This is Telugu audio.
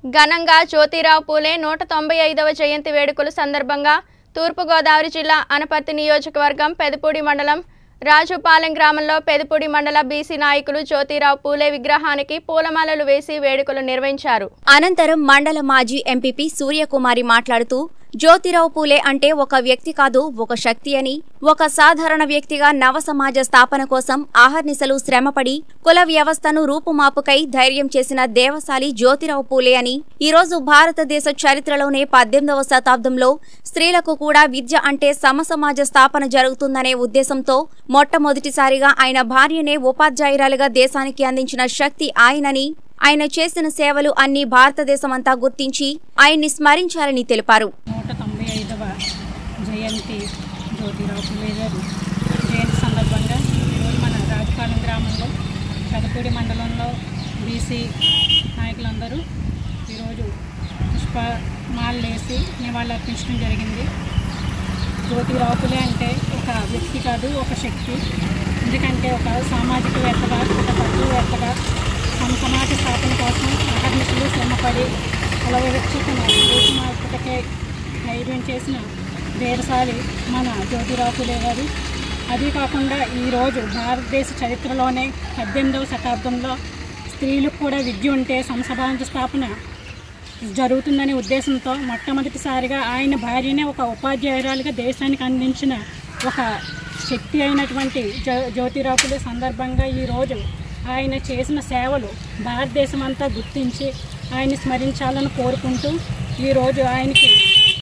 ఘనంగా జ్యోతిరావు పూలే నూట తొంభై ఐదవ జయంతి వేడుకల సందర్భంగా తూర్పుగోదావరి జిల్లా అనపర్తి నియోజకవర్గం పెదపూడి మండలం రాజుపాలెం గ్రామంలో పెదపూడి మండల బీసీ నాయకులు జ్యోతిరావు పూలే విగ్రహానికి పూలమాలలు వేసి వేడుకలు నిర్వహించారు అనంతరం మండల మాజీ ఎంపీపీ సూర్యకుమారి మాట్లాడుతూ జ్యోతిరావు పూలే అంటే ఒక వ్యక్తి కాదు ఒక శక్తి అని ఒక సాధారణ వ్యక్తిగా నవ సమాజ స్థాపన కోసం ఆహర్నిశలు శ్రమపడి కుల వ్యవస్థను రూపుమాపుకై ధైర్యం చేసిన దేవశాలి జ్యోతిరావు పూలే అని ఈరోజు భారతదేశ చరిత్రలోనే పద్దెనిమిదవ శతాబ్దంలో స్త్రీలకు కూడా విద్య అంటే సమసమాజ స్థాపన జరుగుతుందనే ఉద్దేశంతో మొట్టమొదటిసారిగా ఆయన భార్యనే ఉపాధ్యాయురాలుగా దేశానికి అందించిన శక్తి ఆయనని ఆయన చేసిన సేవలు అన్ని భారతదేశమంతా గుర్తించి ఆయన్ని స్మరించాలని తెలిపారు నూట తొంభై ఐదవ జయంతి జ్యోతిరావు పులే గారు జయంతి సందర్భంగా ఈరోజు మన రాజపాలెం గ్రామంలో పెదపూడి మండలంలో బీసీ నాయకులందరూ ఈరోజు పుష్ప మాలలేసి నివాళులు అర్పించడం జరిగింది జ్యోతిరావు పులే అంటే ఒక వ్యక్తి కాదు ఒక శక్తి ఎందుకంటే ఒక సామాజికవేత్తగా ఒక తత్వవేత్తగా తమ సమాజ స్థాపన కోసం అహర్నిశలు శ్రమపడి కుల వివక్షతను దేశమార్పుటకే ధైర్యం చేసిన ధీరశాలి మన జ్యోతిరావు పులే గారు అదీ కాకుండా ఈరోజు భారతదేశ చరిత్రలోనే పద్దెనిమిదవ శతాబ్దంలో స్త్రీలకు కూడా విద్య ఉంటే సంసమాజ స్థాపన జరుగుతుందనే ఉద్దేశంతో మొట్టమొదటిసారిగా ఆయన భార్యనే ఒక ఉపాధ్యాయురాలుగా దేశానికి అందించిన ఒక శక్తి అయినటువంటి జ్యో జ్యోతిరాపుల సందర్భంగా ఈరోజు ఆయన చేసిన సేవలు భారతదేశం అంతా గుర్తించి ఆయన స్మరించాలని కోరుకుంటూ ఈరోజు ఆయనకి